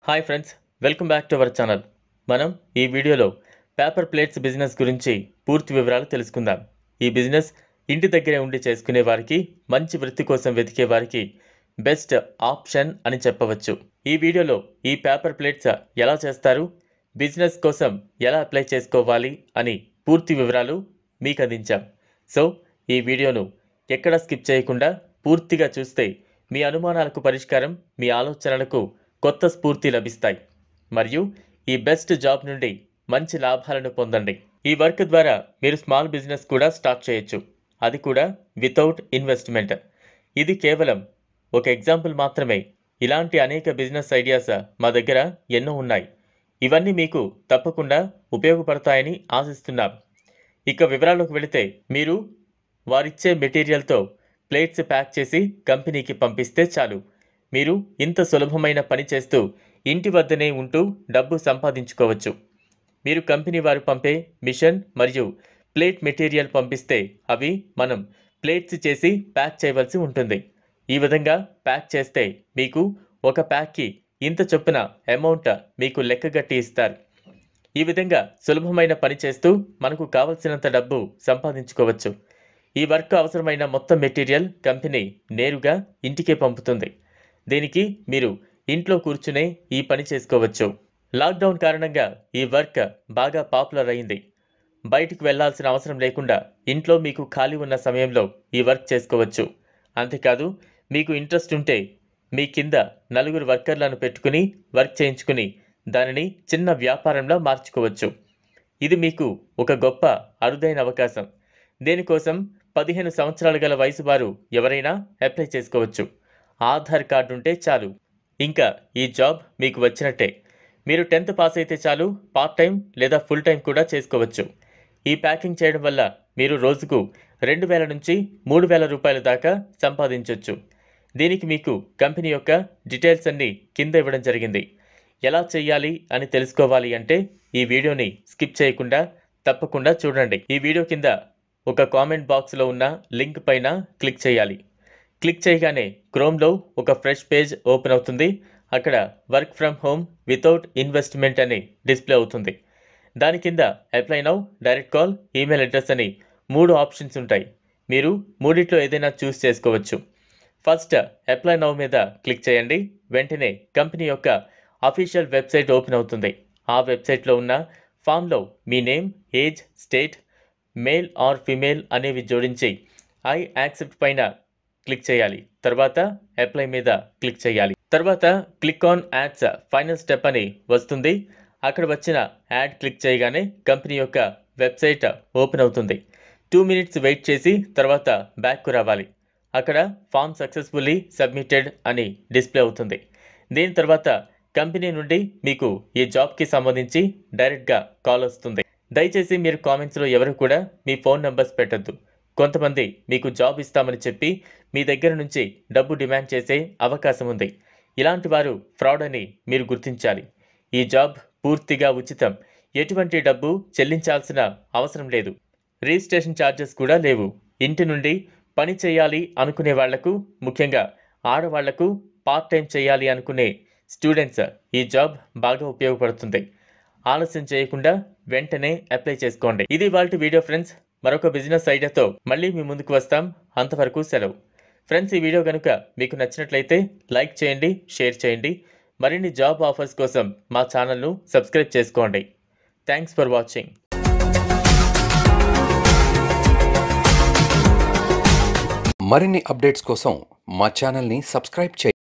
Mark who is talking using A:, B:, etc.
A: hi friends welcome back to our channel మనం ఈ వీడియోలో పేపర్ ప్లేట్స్ బిజినెస్ గురించి పూర్తి వివరాలు తెలుసుకుందాం ఈ బిజినెస్ ఇంటి దగ్గరే ఉండి చేసుకునే వారికి మంచి వృత్తి కోసం వెతికే వారికి బెస్ట్ ఆప్షన్ అని చెప్పవచ్చు ఈ వీడియోలో ఈ పేపర్ ప్లేట్స్ ఎలా చేస్తారు బిజినెస్ కోసం ఎలా అప్లై చేసుకోవాలి అని పూర్తి వివరాలు మీకు అందించాం సో ఈ వీడియోను ఎక్కడ స్కిప్ చేయకుండా పూర్తిగా చూస్తే మీ అనుమానాలకు పరిష్కారం మీ ఆలోచనలకు కొత్త స్ఫూర్తి లభిస్తాయి మరియు ఈ బెస్ట్ జాబ్ నుండి మంచి లాభాలను పొందండి ఈ వర్క్ ద్వారా మీరు స్మాల్ బిజినెస్ కూడా స్టార్ట్ చేయొచ్చు అది కూడా వితౌట్ ఇన్వెస్ట్మెంట్ ఇది కేవలం ఒక ఎగ్జాంపుల్ మాత్రమే ఇలాంటి అనేక బిజినెస్ ఐడియాస్ మా దగ్గర ఎన్నో ఉన్నాయి ఇవన్నీ మీకు తప్పకుండా ఉపయోగపడతాయని ఆశిస్తున్నాం ఇక వివరాల్లోకి వెళితే మీరు వారిచ్చే మెటీరియల్తో ప్లేట్స్ ప్యాక్ చేసి కంపెనీకి పంపిస్తే చాలు మీరు ఇంత సులభమైన పని చేస్తూ ఇంటి వద్దనే ఉంటూ డబ్బు సంపాదించుకోవచ్చు మీరు కంపెనీ వారు పంపే మిషన్ మరియు ప్లేట్ మెటీరియల్ పంపిస్తే అవి మనం ప్లేట్స్ చేసి ప్యాక్ చేయవలసి ఉంటుంది ఈ విధంగా ప్యాక్ చేస్తే మీకు ఒక ప్యాక్కి ఇంత చొప్పున అమౌంట్ మీకు లెక్కగట్టి ఇస్తారు ఈ విధంగా సులభమైన పని చేస్తూ మనకు కావలసినంత డబ్బు సంపాదించుకోవచ్చు ఈ వర్క్ అవసరమైన మొత్తం మెటీరియల్ కంపెనీ నేరుగా ఇంటికే పంపుతుంది దీనికి మీరు ఇంట్లో కూర్చునే ఈ పని చేసుకోవచ్చు లాక్డౌన్ కారణంగా ఈ వర్క్ బాగా పాపులర్ అయింది బయటికి వెళ్లాల్సిన అవసరం లేకుండా ఇంట్లో మీకు ఖాళీ ఉన్న సమయంలో ఈ వర్క్ చేసుకోవచ్చు అంతేకాదు మీకు ఇంట్రెస్ట్ ఉంటే మీ కింద నలుగురు వర్కర్లను పెట్టుకుని వర్క్ చేయించుకుని దానిని చిన్న వ్యాపారంలో మార్చుకోవచ్చు ఇది మీకు ఒక గొప్ప అరుదైన అవకాశం దీనికోసం పదిహేను సంవత్సరాలు గల వయసు వారు ఎవరైనా అప్లై చేసుకోవచ్చు ఆధార్ కార్డు ఉంటే చాలు ఇంకా ఈ జాబ్ మీకు వచ్చినట్టే మీరు టెన్త్ పాస్ అయితే చాలు పార్ట్ టైం లేదా ఫుల్ టైం కూడా చేసుకోవచ్చు ఈ ప్యాకింగ్ చేయడం వల్ల మీరు రోజుకు రెండు వేల నుంచి మూడు వేల రూపాయల దాకా సంపాదించవచ్చు దీనికి మీకు కంపెనీ యొక్క డీటెయిల్స్ అన్నీ కింద ఇవ్వడం జరిగింది ఎలా చేయాలి అని తెలుసుకోవాలి అంటే ఈ వీడియోని స్కిప్ చేయకుండా తప్పకుండా చూడండి ఈ వీడియో కింద ఒక కామెంట్ బాక్స్లో ఉన్న లింక్ పైన క్లిక్ చేయాలి క్లిక్ చేయగానే క్రోమ్లో ఒక ఫ్రెష్ పేజ్ ఓపెన్ అవుతుంది అక్కడ work from home without investment అని డిస్ప్లే అవుతుంది దాని కింద apply now direct call email address అని మూడు ఆప్షన్స్ ఉంటాయి మీరు మూడిట్లో ఏదైనా చూస్ చేసుకోవచ్చు ఫస్ట్ అప్లై నౌ మీద క్లిక్ చేయండి వెంటనే కంపెనీ యొక్క అఫీషియల్ వెబ్సైట్ ఓపెన్ అవుతుంది ఆ వెబ్సైట్లో ఉన్న ఫామ్లో మీ name age state male or female అనేవి జోడించి ఐ యాక్సెప్ట్ పైన క్లిక్ చేయాలి తర్వాత అప్లై మీద క్లిక్ చేయాలి తర్వాత click on ads final step అని వస్తుంది అక్కడ వచ్చిన యాడ్ క్లిక్ చేయగానే కంపెనీ యొక్క వెబ్సైట్ ఓపెన్ అవుతుంది టూ మినిట్స్ వెయిట్ చేసి తర్వాత బ్యాక్కు రావాలి అక్కడ ఫామ్ సక్సెస్ఫుల్లీ సబ్మిటెడ్ అని డిస్ప్లే అవుతుంది దీని తర్వాత కంపెనీ నుండి మీకు ఈ జాబ్కి సంబంధించి డైరెక్ట్గా కాల్ వస్తుంది దయచేసి మీరు కామెంట్స్లో ఎవరు కూడా మీ ఫోన్ నెంబర్స్ పెట్టద్దు కొంతమంది మీకు జాబ్ ఇస్తామని చెప్పి మీ దగ్గర నుంచి డబ్బు డిమాండ్ చేసే అవకాశం ఉంది ఇలాంటి వారు ఫ్రాడ్ అని మీరు గుర్తించాలి ఈ జాబ్ పూర్తిగా ఉచితం ఎటువంటి డబ్బు చెల్లించాల్సిన అవసరం లేదు రిజిస్ట్రేషన్ ఛార్జెస్ కూడా లేవు ఇంటి నుండి పని చేయాలి అనుకునే వాళ్లకు ముఖ్యంగా ఆడవాళ్లకు పార్ట్ టైం చేయాలి అనుకునే స్టూడెంట్స్ ఈ జాబ్ బాగా ఉపయోగపడుతుంది ఆలస్యం చేయకుండా వెంటనే అప్లై చేసుకోండి ఇది వాళ్ళ వీడియో ఫ్రెండ్స్ మరొక బిజినెస్ ఐడియాతో మళ్ళీ మీ ముందుకు వస్తాం అంతవరకు సెలవు ఫ్రెండ్స్ ఈ వీడియో కనుక మీకు నచ్చినట్లయితే లైక్ చేయండి షేర్ చేయండి మరిన్ని జాబ్ ఆఫర్స్ కోసం మా ఛానల్ను సబ్స్క్రైబ్ చేసుకోండి థ్యాంక్స్ ఫర్ వాచింగ్
B: మరిన్ని అప్డేట్స్ కోసం మా ఛానల్ని సబ్స్క్రైబ్ చేయండి